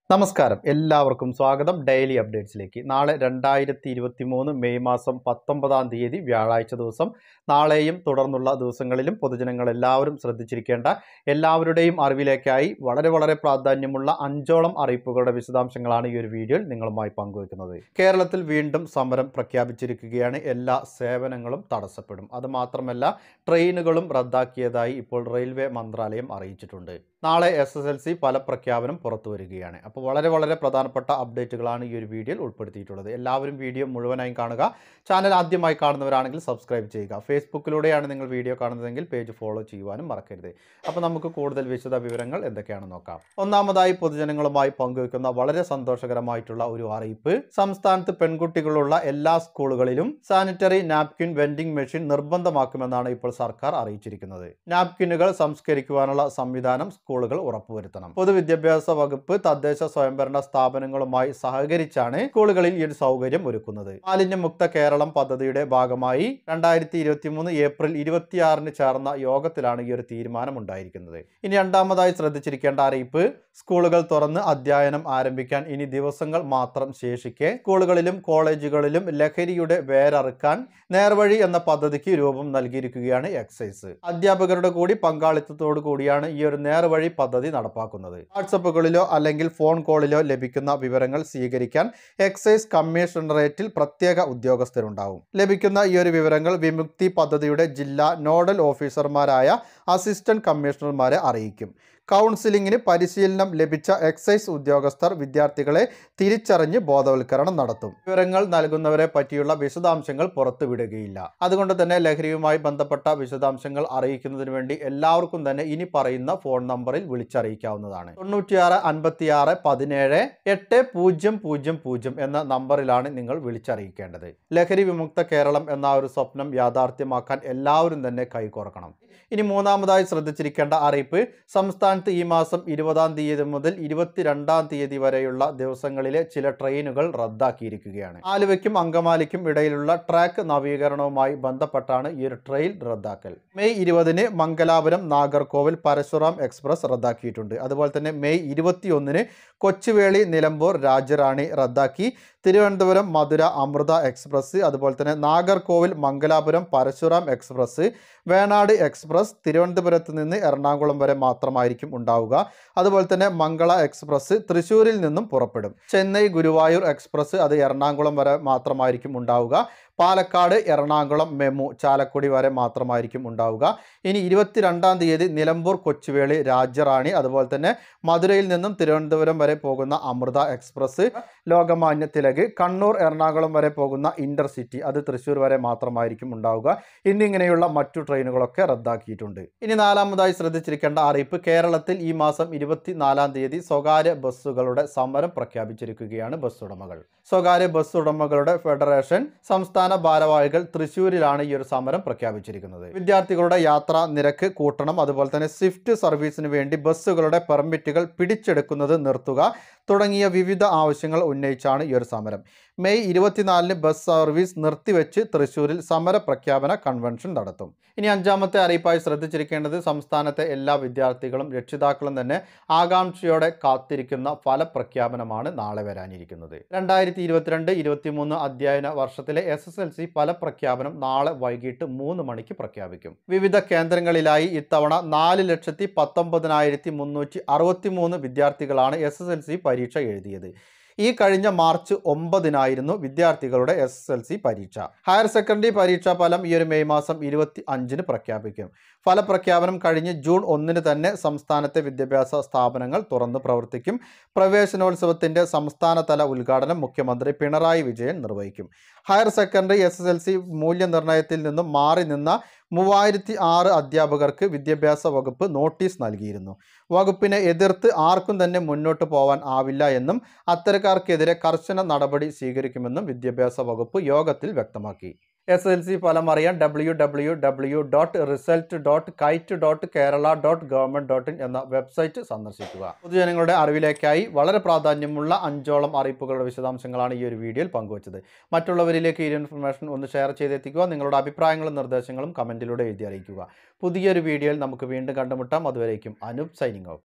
നമസ്കാരം എല്ലാവർക്കും സ്വാഗതം ഡെയിലി അപ്ഡേറ്റ്സിലേക്ക് നാളെ രണ്ടായിരത്തി ഇരുപത്തി മൂന്ന് മെയ് മാസം പത്തൊമ്പതാം തീയതി വ്യാഴാഴ്ച ദിവസം നാളെയും തുടർന്നുള്ള ദിവസങ്ങളിലും പൊതുജനങ്ങൾ എല്ലാവരും ശ്രദ്ധിച്ചിരിക്കേണ്ട എല്ലാവരുടെയും അറിവിലേക്കായി വളരെ വളരെ പ്രാധാന്യമുള്ള അഞ്ചോളം അറിയിപ്പുകളുടെ വിശദാംശങ്ങളാണ് ഈ ഒരു വീഡിയോയിൽ നിങ്ങളുമായി പങ്കുവയ്ക്കുന്നത് കേരളത്തിൽ വീണ്ടും സമരം പ്രഖ്യാപിച്ചിരിക്കുകയാണ് എല്ലാ സേവനങ്ങളും തടസ്സപ്പെടും അതുമാത്രമല്ല ട്രെയിനുകളും റദ്ദാക്കിയതായി ഇപ്പോൾ റെയിൽവേ മന്ത്രാലയം അറിയിച്ചിട്ടുണ്ട് നാളെ എസ് എസ് എൽ സി ഫല പ്രഖ്യാപനം പുറത്തു വരികയാണ് അപ്പോൾ വളരെ വളരെ പ്രധാനപ്പെട്ട അപ്ഡേറ്റുകളാണ് ഈ ഒരു വീഡിയോയിൽ ഉൾപ്പെടുത്തിയിട്ടുള്ളത് എല്ലാവരും വീഡിയോ മുഴുവനായും കാണുക ചാനൽ ആദ്യമായി കാണുന്നവരാണെങ്കിൽ സബ്സ്ക്രൈബ് ചെയ്യുക ഫേസ്ബുക്കിലൂടെയാണ് നിങ്ങൾ വീഡിയോ കാണുന്നതെങ്കിൽ പേജ് ഫോളോ ചെയ്യുവാനും മറക്കരുത് അപ്പോൾ നമുക്ക് കൂടുതൽ വിശദ വിവരങ്ങൾ എന്തൊക്കെയാണെന്ന് നോക്കാം ഒന്നാമതായി പൊതുജനങ്ങളുമായി പങ്കുവെക്കുന്ന വളരെ സന്തോഷകരമായിട്ടുള്ള ഒരു അറിയിപ്പ് സംസ്ഥാനത്ത് പെൺകുട്ടികളുള്ള എല്ലാ സ്കൂളുകളിലും സാനിറ്ററി നാപ്കിൻ വെൻഡിംഗ് മെഷീൻ നിർബന്ധമാക്കുമെന്നാണ് ഇപ്പോൾ സർക്കാർ അറിയിച്ചിരിക്കുന്നത് നാപ്കിനുകൾ സംസ്കരിക്കുവാനുള്ള സംവിധാനം സ്കൂളുകൾ ഉറപ്പുവരുത്തണം പൊതുവിദ്യാഭ്യാസ വകുപ്പ് തദ്ദേശ സ്വയംഭരണ സ്ഥാപനങ്ങളുമായി സഹകരിച്ചാണ് സ്കൂളുകളിൽ ഈ ഒരു സൗകര്യം ഒരുക്കുന്നത് മാലിന്യമുക്ത കേരളം പദ്ധതിയുടെ ഭാഗമായി രണ്ടായിരത്തി ഇരുപത്തി മൂന്ന് ഏപ്രിൽ ഇരുപത്തിയാറിന് ചേർന്ന യോഗത്തിലാണ് ഈ ഒരു തീരുമാനം ഉണ്ടായിരിക്കുന്നത് ഇനി രണ്ടാമതായി ശ്രദ്ധിച്ചിരിക്കേണ്ട അറിയിപ്പ് സ്കൂളുകൾ തുറന്ന് അധ്യയനം ആരംഭിക്കാൻ ഇനി ദിവസങ്ങൾ മാത്രം ശേഷിക്കെ സ്കൂളുകളിലും കോളേജുകളിലും ലഹരിയുടെ വേരറുക്കാൻ നേർവഴി എന്ന പദ്ധതിക്ക് രൂപം നൽകിയിരിക്കുകയാണ് എക്സൈസ് അധ്യാപകരുടെ കൂടി പങ്കാളിത്തത്തോടു കൂടിയാണ് ഈ ഒരു നേർവഴി പദ്ധതി നടപ്പാക്കുന്നത് വാട്സപ്പുകളിലോ അല്ലെങ്കിൽ ഫോൺ കോളിലോ ലഭിക്കുന്ന വിവരങ്ങൾ സ്വീകരിക്കാൻ എക്സൈസ് കമ്മീഷണറേറ്റിൽ പ്രത്യേക ഉദ്യോഗസ്ഥരുണ്ടാവും ലഭിക്കുന്ന ഈ ഒരു വിവരങ്ങൾ വിമുക്തി പദ്ധതിയുടെ ജില്ലാ നോഡൽ ഓഫീസർമാരായ അസിസ്റ്റന്റ് കമ്മീഷണർമാരെ അറിയിക്കും കൗൺസിലിംഗിന് പരിശീലനം ലഭിച്ച എക്സൈസ് ഉദ്യോഗസ്ഥർ വിദ്യാർത്ഥികളെ തിരിച്ചറിഞ്ഞ് ബോധവൽക്കരണം നടത്തും വിവരങ്ങൾ നൽകുന്നവരെ പറ്റിയുള്ള വിശദാംശങ്ങൾ പുറത്തുവിടുകയില്ല അതുകൊണ്ട് തന്നെ ലഹരിയുമായി ബന്ധപ്പെട്ട വിശദാംശങ്ങൾ അറിയിക്കുന്നതിന് വേണ്ടി എല്ലാവർക്കും തന്നെ ഇനി പറയുന്ന ഫോൺ നമ്പറിൽ വിളിച്ചറിയിക്കാവുന്നതാണ് തൊണ്ണൂറ്റിയാറ് അൻപത്തിയാറ് പതിനേഴ് എട്ട് പൂജ്യം പൂജ്യം പൂജ്യം എന്ന നമ്പറിലാണ് നിങ്ങൾ വിളിച്ചറിയിക്കേണ്ടത് ലഹരി വിമുക്ത കേരളം എന്ന ഒരു സ്വപ്നം യാഥാർത്ഥ്യമാക്കാൻ എല്ലാവരും തന്നെ കൈകോർക്കണം ഇനി മൂന്നാമതായി ശ്രദ്ധിച്ചിരിക്കേണ്ട അറിയിപ്പ് സംസ്ഥാനത്ത് ഈ മാസം ഇരുപതാം തീയതി മുതൽ ഇരുപത്തിരണ്ടാം തീയതി വരെയുള്ള ദിവസങ്ങളിലെ ചില ട്രെയിനുകൾ റദ്ദാക്കിയിരിക്കുകയാണ് ആലുവയ്ക്കും അങ്കമാലിക്കും ഇടയിലുള്ള ട്രാക്ക് നവീകരണവുമായി ബന്ധപ്പെട്ടാണ് ഈ ഒരു ട്രെയിൻ റദ്ദാക്കൽ മെയ് ഇരുപതിന് മംഗലാപുരം നാഗർകോവിൽ പരശുറാം എക്സ്പ്രസ് റദ്ദാക്കിയിട്ടുണ്ട് അതുപോലെ തന്നെ മെയ് ഇരുപത്തിയൊന്നിന് കൊച്ചുവേളി നിലമ്പൂർ രാജ്യറാണി റദ്ദാക്കി തിരുവനന്തപുരം മധുര അമൃത എക്സ്പ്രസ് അതുപോലെ തന്നെ നാഗർകോവിൽ മംഗലാപുരം പരശുറാം എക്സ്പ്രസ് വേണാട് എക്സ്പ്രസ് തിരുവനന്തപുരത്ത് നിന്ന് എറണാകുളം വരെ മാത്രമായിരിക്കും ഉണ്ടാവുക അതുപോലെ തന്നെ മംഗള എക്സ്പ്രസ് തൃശ്ശൂരിൽ നിന്നും പുറപ്പെടും ചെന്നൈ ഗുരുവായൂർ എക്സ്പ്രസ് അത് എറണാകുളം വരെ മാത്രമായിരിക്കും ഉണ്ടാവുക പാലക്കാട് എറണാകുളം മെമു ചാലക്കുടി വരെ മാത്രമായിരിക്കും ഉണ്ടാവുക ഇനി ഇരുപത്തിരണ്ടാം തീയതി നിലമ്പൂർ കൊച്ചുവേളി രാജ്യറാണി അതുപോലെ തന്നെ മധുരയിൽ നിന്നും തിരുവനന്തപുരം വരെ പോകുന്ന അമൃത എക്സ്പ്രസ് ലോകമാന്യ തിലക് കണ്ണൂർ എറണാകുളം വരെ പോകുന്ന ഇന്റർസിറ്റി അത് തൃശ്ശൂർ വരെ മാത്രമായിരിക്കും ഉണ്ടാവുക എന്നിങ്ങനെയുള്ള മറ്റു ട്രെയിനുകളൊക്കെ റദ്ദാക്കിയിട്ടുണ്ട് ഇനി നാലാമതായി ശ്രദ്ധിച്ചിരിക്കേണ്ട അറിയിപ്പ് കേരളത്തിൽ ഈ മാസം ഇരുപത്തിനാലാം തീയതി സ്വകാര്യ ബസ്സുകളുടെ സമരം പ്രഖ്യാപിച്ചിരിക്കുകയാണ് ബസ് ഉടമകൾ സ്വകാര്യ ബസ് ഉടമകളുടെ ഫെഡറേഷൻ സംസ്ഥാന ഭാരവാഹികൾ തൃശ്ശൂരിലാണ് ഈ ഒരു സമരം പ്രഖ്യാപിച്ചിരിക്കുന്നത് വിദ്യാർത്ഥികളുടെ യാത്രാ നിരക്ക് കൂട്ടണം അതുപോലെ തന്നെ സ്വിഫ്റ്റ് സർവീസിന് വേണ്ടി ബസ്സുകളുടെ പെർമിറ്റുകൾ പിടിച്ചെടുക്കുന്നത് നിർത്തുക തുടങ്ങിയ വിവിധ ആവശ്യങ്ങൾ ഉന്നയിച്ചാണ് ഈ ഒരു സമരം മെയ് ഇരുപത്തിനാലിന് ബസ് സർവീസ് നിർത്തിവെച്ച് തൃശ്ശൂരിൽ സമര പ്രഖ്യാപന കൺവെൻഷൻ നടത്തും ഇനി അഞ്ചാമത്തെ അറിയിപ്പായി ശ്രദ്ധിച്ചിരിക്കേണ്ടത് സംസ്ഥാനത്തെ എല്ലാ വിദ്യാർത്ഥികളും രക്ഷിതാക്കളും തന്നെ ആകാംക്ഷയോടെ കാത്തിരിക്കുന്ന ഫലപ്രഖ്യാപനമാണ് നാളെ വരാനിരിക്കുന്നത് രണ്ടായിരത്തി ഇരുപത്തിരണ്ട് ഇരുപത്തിമൂന്ന് അധ്യയന വർഷത്തിലെ എസ് എസ് എൽ സി ഫലപ്രഖ്യാപനം നാളെ വൈകിട്ട് മൂന്ന് മണിക്ക് പ്രഖ്യാപിക്കും വിവിധ കേന്ദ്രങ്ങളിലായി ഇത്തവണ നാല് ലക്ഷത്തി പത്തൊമ്പതിനായിരത്തി മുന്നൂറ്റി അറുപത്തി മൂന്ന് വിദ്യാർത്ഥികളാണ് എസ് എസ് എൽ സി പരീക്ഷ എഴുതിയത് ഈ കഴിഞ്ഞ മാർച്ച് ഒമ്പതിനായിരുന്നു വിദ്യാർത്ഥികളുടെ എസ് എസ് എൽ സി പരീക്ഷ ഹയർ സെക്കൻഡറി പരീക്ഷാ ഫലം ഈ ഒരു മെയ് മാസം ഇരുപത്തി അഞ്ചിന് പ്രഖ്യാപിക്കും ഫലപ്രഖ്യാപനം കഴിഞ്ഞ് ജൂൺ ഒന്നിന് തന്നെ സംസ്ഥാനത്തെ വിദ്യാഭ്യാസ സ്ഥാപനങ്ങൾ തുറന്നു പ്രവർത്തിക്കും പ്രവേശനോത്സവത്തിന്റെ സംസ്ഥാനതല ഉദ്ഘാടനം മുഖ്യമന്ത്രി പിണറായി വിജയൻ നിർവഹിക്കും higher secondary S S L C മൂല്യനിർണ്ണയത്തിൽ നിന്നും മാറി നിന്ന മൂവായിരത്തി ആറ് അധ്യാപകർക്ക് വിദ്യാഭ്യാസ വകുപ്പ് നോട്ടീസ് നൽകിയിരുന്നു വകുപ്പിനെ എതിർത്ത് ആർക്കും തന്നെ മുന്നോട്ട് പോവാൻ ആവില്ല എന്നും അത്തരക്കാർക്കെതിരെ കർശന നടപടി സ്വീകരിക്കുമെന്നും വിദ്യാഭ്യാസ വകുപ്പ് യോഗത്തിൽ വ്യക്തമാക്കി എസ് എൽ സി ഫലം അറിയാൻ W W W dot result dot kite dot Kerala dot government dot in എന്ന വെബ്സൈറ്റ് സന്ദർശിക്കുക പൊതുജനങ്ങളുടെ അറിവിലേക്കായി വളരെ പ്രാധാന്യമുള്ള അഞ്ചോളം അറിയിപ്പുകളുടെ വിശദാംശങ്ങളാണ് ഈ ഒരു വീഡിയോയിൽ പങ്കുവച്ചത് മറ്റുള്ളവരിലേക്ക് ഈ ഇൻഫർമേഷൻ ഒന്ന് ഷെയർ ചെയ്തെത്തിക്കുക നിങ്ങളുടെ അഭിപ്രായങ്ങളും നിർദ്ദേശങ്ങളും കമൻറ്റിലൂടെ എഴുതി അറിയിക്കുക പുതിയൊരു വീഡിയോയിൽ നമുക്ക് വീണ്ടും കണ്ടുമുട്ടാം അതുവരേക്കും അനൂപ് സൈനിങ് ഔട്ട്